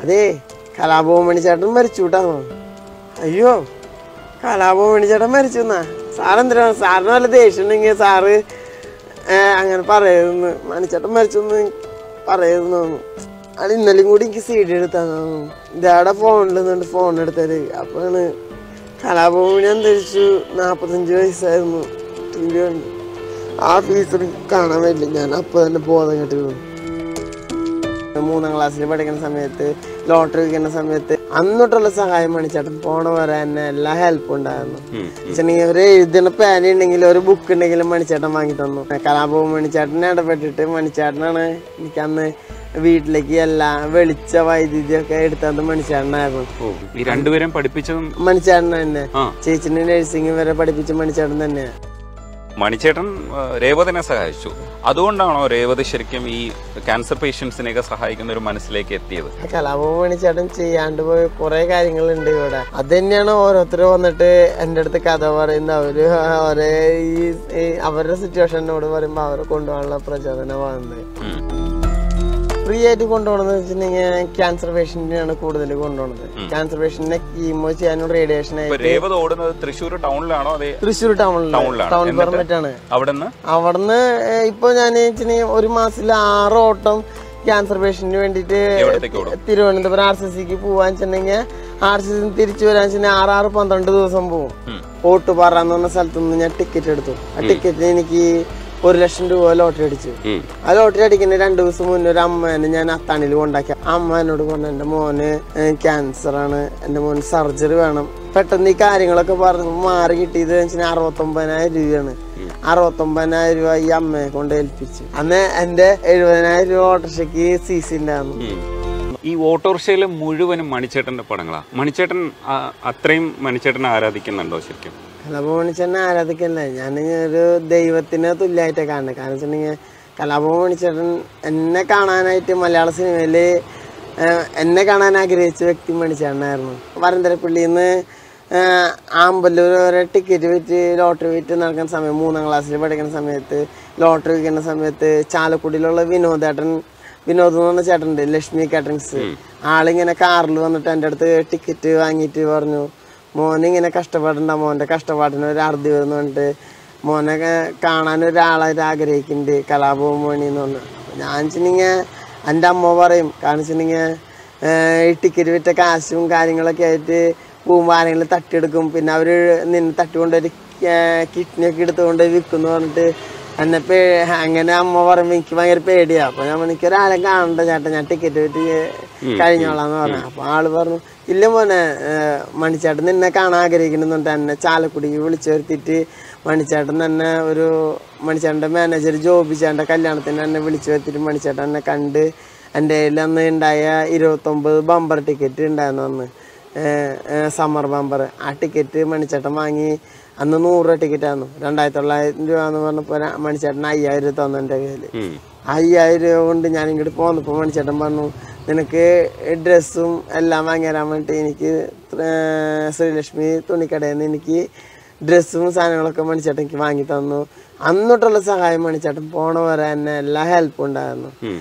അതേ കലാഭവൻ മണിച്ചേട്ടൻ മരിച്ചു കേട്ടോ അയ്യോ കലാഭവൻ മണിച്ചേട്ടൻ മരിച്ചു എന്നാ സാറെന്തിനാ സാറിന് വല്ല ദേഷ്യം ഉണ്ടെങ്കിൽ സാറ് ഏ, അങ്ങനെ പറയരുതെന്ന് മണിച്ചേട്ടൻ മരിച്ചെന്ന് പറയരുതെന്ന് അത് ഇന്നലെയും കൂടി എനിക്ക് സി ഡി എടുത്താന്ന് ഇതാടെ ഫോണിൽ നിന്നുണ്ട് ഫോൺ എടുത്തത് അപ്പോഴാണ് കലാഭവൻ ഞാൻ ധരിച്ചു നാൽപ്പത്തഞ്ച് വയസ്സായിരുന്നു ടി വി കണ്ടു ആ ഫീസ് കാണാൻ പറ്റില്ല ഞാൻ അപ്പോൾ തന്നെ ബോധം കെട്ടി വീണു മൂന്നാം ക്ലാസ്സിൽ പഠിക്കുന്ന സമയത്ത് ലോട്ടറി വിൽക്കുന്ന സമയത്ത് അന്നോട്ടുള്ള സഹായം മണിച്ചേട്ടൻ പോണ വരെ തന്നെ എല്ലാ ഹെൽപ്പും ഉണ്ടായിരുന്നു വെച്ചിട്ടുണ്ടെങ്കിൽ ഒരു എഴുതുന്ന പേന ഉണ്ടെങ്കിൽ ഒരു ബുക്ക് ഉണ്ടെങ്കിലും മണിച്ചേട്ടൻ വാങ്ങി തന്നു കലാഭവൻ മണിച്ചേട്ടനെ ഇടപെട്ടിട്ട് മണിച്ചേട്ടനാണ് എനിക്ക് അന്ന് വീട്ടിലേക്ക് എല്ലാ വെളിച്ച വൈദ്യുതി ഒക്കെ എടുത്തത് മണിച്ചേട്ടനായിരുന്നു ഓ ഈ രണ്ടുപേരും പഠിപ്പിച്ചതും മണിച്ചേട്ടൻ തന്നെ ആ ചേച്ചിന്റെ നഴ്സിംഗ് വരെ പഠിപ്പിച്ച മണിച്ചേട്ടൻ തന്നെയാണ് മണിച്ചേട്ടൻ ആ, രേവതിനെ സഹായിച്ചു അതുകൊണ്ടാണോ രേവതി ശരിക്കും ഈ ക്യാൻസർ പേഷ്യൻസിനെയൊക്കെ സഹായിക്കുന്ന ഒരു മനസ്സിലേക്ക് എത്തിയത് കലാഭവൻ മണിച്ചേട്ടൻ ചെയ്യാണ്ട് പോയ കുറെ കാര്യങ്ങളുണ്ട് ഇവിടെ അത് തന്നെയാണ് ഓരോരുത്തർ വന്നിട്ട് എൻ്റെ അടുത്ത് കഥ പറയുന്നത് അവര് അവരെ ഈ ഈ അവരുടെ സിറ്റുവേഷനോട് പറയുമ്പോൾ അവരെ കൊണ്ടുപോകാനുള്ള പ്രചോദനമാകുന്നത് ഉം. ഫ്രീ ആയിട്ട് കൊണ്ടുപോകണമെന്ന് വെച്ചിട്ടുണ്ടെങ്കിൽ ക്യാൻസർ പേഷ്യന്റിനാണ് കൂടുതൽ കൊണ്ടുപോകുന്നത് ക്യാൻസർ പേഷ്യന്റിനെ കീമോ ചെയ്യാനും റേഡിയേഷൻ ഇപ്പൊ ആയിട്ട് രേവതി ഓടുന്നത് തൃശ്ശൂർ ടൗണിലാണോ അതെ തൃശ്ശൂർ ടൗണിൽ ടൗണിലാണ്. ടൗൺ എന്നിട്ട്? പെർമിറ്റ് ആണ് അവിടുന്ന് അവിടുന്ന് ഏഹ്, ഇപ്പൊ ഞാൻ വെച്ചിട്ടുണ്ടെങ്കിൽ ഒരു മാസത്തിൽ ആറ് ഓട്ടം ക്യാൻസർ പേഷ്യന്റിന് വേണ്ടിയിട്ട് എവിടത്തേക്ക് ഓടും തിരുവനന്തപുരം ആർ സി സിക്ക് പോവാൻ വെച്ചിട്ടുണ്ടെങ്കിൽ ആർ സി സി തിരിച്ചു വരാൻ വെച്ചിട്ടുണ്ടെങ്കിൽ ആറ് ആറ് പന്ത്രണ്ട് ദിവസം പോകും ഉം. ഓട്ടുപാറ എന്ന് പറഞ്ഞ സ്ഥലത്ത് നിന്ന് ഞാൻ ടിക്കറ്റ് എടുത്തു ആ ടിക്കറ്റിന് എനിക്ക് ഒരു ലക്ഷം രൂപ ലോട്ടറി അടിച്ചു ഉം. ആ ലോട്ടറി അടിക്കുന്ന രണ്ടു ദിവസം മുന്നേ ഒരു അമ്മേനെ ഞാൻ അത്താണിയിൽ കൊണ്ടാക്കി ആ അമ്മ എന്നോട് പറഞ്ഞു എൻ്റെ മോന് ക്യാൻസർ ആണ് എൻ്റെ മോന് സർജറി വേണം പെട്ടെന്ന് ഈ കാര്യങ്ങളൊക്കെ പറഞ്ഞ് മാറി കിട്ടിയത് വെച്ചാൽ അറുപത്തൊമ്പതിനായിരം രൂപയാണ് അറുപത്തൊമ്പതിനായിരം രൂപ ഈ അമ്മയെ കൊണ്ട് ഏൽപ്പിച്ചു അന്ന് എൻ്റെ എഴുപതിനായിരം രൂപ ഓട്ടോറിക്ഷയ്ക്ക് സി സി ഉണ്ടായിരുന്നു ഉം. ഈ ഓട്ടോറിക്ഷയിലെ മുഴുവനും മണിച്ചേട്ടന്റെ പടങ്ങളാ മണിച്ചേട്ടൻ ആ, അത്രയും മണിച്ചേട്ടനെ ആരാധിക്കുന്നുണ്ടോ ശരിക്കും കലാഭവണിച്ചേട്ടനെ ആരാധിക്കല്ലേ ഞാൻ ഒരു ദൈവത്തിന് തുല്യമായിട്ടാണ് കാണുന്നത് കാരണം വെച്ചിട്ടുണ്ടെങ്കിൽ കലാഭവണിച്ചേട്ടൻ എന്നെ കാണാനായിട്ട് മലയാള സിനിമയിൽ എന്നെ കാണാൻ ആഗ്രഹിച്ച വ്യക്തി മണിച്ചേട്ടനായിരുന്നു വരന്തരപ്പള്ളിയിൽ നിന്ന് ആമ്പല്ലൂർ വരെ ടിക്കറ്റ് വിറ്റ് ലോട്ടറി വിറ്റ് നടക്കുന്ന സമയം മൂന്നാം ക്ലാസ്സിൽ പഠിക്കുന്ന സമയത്ത് ലോട്ടറി വിൽക്കുന്ന സമയത്ത് ചാലക്കുടിയിലുള്ള വിനോദേട്ടൻ വിനോദ് എന്ന് പറഞ്ഞ ചേട്ടനുണ്ട് ലക്ഷ്മി കാറ്ററിങ്സ് ആളിങ്ങനെ കാറിൽ വന്നിട്ട് എൻ്റെ അടുത്ത് ടിക്കറ്റ് വാങ്ങിയിട്ട് പറഞ്ഞു മോനെ ഇങ്ങനെ കഷ്ടപ്പെടണ്ട മോൻ്റെ കഷ്ടപ്പാടിന് ഒരു അറുതി വരുന്നു പറഞ്ഞിട്ട് മോനെ ക- കാണാൻ ഒരാളായിട്ട് ആഗ്രഹിക്കുന്നുണ്ട് കലാഭവൻ മണി എന്ന് പറഞ്ഞു അപ്പൊ ഞാൻ വെച്ചിട്ടുണ്ടെങ്കിൽ എൻ്റെ അമ്മ പറയും കാരണം വെച്ചിട്ടുണ്ടെങ്കിൽ ഈ ടിക്കറ്റ് വിറ്റ കാശും കാര്യങ്ങളൊക്കെ ആയിട്ട് പോകുമ്പോൾ ആരെങ്കിലും തട്ടിയെടുക്കും പിന്നെ അവർ നിന്ന് തട്ടിക്കൊണ്ടൊരു കിഡ്നി ഒക്കെ എടുത്തുകൊണ്ട് വിൽക്കും എന്ന് പറഞ്ഞിട്ട് എന്നെ പേ അങ്ങനെ അമ്മ പറയുമ്പോൾ എനിക്ക് ഭയങ്കര പേടിയാ അപ്പൊ ഞാൻ പറഞ്ഞു, എനിക്ക് ഒരാളെ കാണണ്ട ചേട്ടാ ഞാൻ ടിക്കറ്റ് വിറ്റ് കഴിഞ്ഞോളാന്ന് പറഞ്ഞു അപ്പൊ ആള് പറഞ്ഞു ഇല്ല മോനെ ഏഹ് മണിച്ചേട്ടൻ നിന്നെ കാണാൻ ആഗ്രഹിക്കുന്നുണ്ട് എന്നെ ചാലക്കുടിക്ക് വിളിച്ചു വരുത്തിയിട്ട് മണിച്ചേട്ടൻ തന്നെ ഒരു മണിച്ചേട്ടൻ്റെ മാനേജർ ജോബിച്ചേട്ടൻ്റെ കല്യാണത്തിന് എന്നെ വിളിച്ചു വരുത്തിയിട്ട് മണിച്ചേട്ടൻ എന്നെ കണ്ട് എൻ്റെ കയ്യിൽ അന്ന് ഉണ്ടായ ഇരുപത്തൊമ്പത് ബമ്പർ ടിക്കറ്റ് ഉണ്ടായിരുന്നു അന്ന് സമ്മർ ബമ്പർ ആ ടിക്കറ്റ് മണിച്ചേട്ടൻ വാങ്ങി അന്ന് നൂറ് രൂപ ടിക്കറ്റ് ആയിരുന്നു രണ്ടായിരത്തി തൊള്ളായിരം രൂപ എന്ന് പറഞ്ഞപ്പോൾ മണിച്ചേട്ടൻ അയ്യായിരം രൂപ തന്നു എൻ്റെ കയ്യിൽ ഉം. അയ്യായിരം രൂപ കൊണ്ട് ഞാൻ ഇങ്ങോട്ട് പോന്നപ്പോൾ മണിച്ചേട്ടൻ പറഞ്ഞു നിനക്ക് ഡ്രസ്സും എല്ലാം വാങ്ങി തരാൻ വേണ്ടി എനിക്ക് ഏർ ശ്രീലക്ഷ്മി തുണിക്കടയിൽ നിന്ന് എനിക്ക് ഡ്രസ്സും സാധനങ്ങളൊക്കെ മണിച്ചേട്ടൻ എനിക്ക് വാങ്ങി തന്നു അന്നോട്ടുള്ള സഹായം മണിച്ചേട്ടൻ പോണ വരെ തന്നെ എല്ലാ ഹെൽപ്പും ഉണ്ടായിരുന്നു ഉം.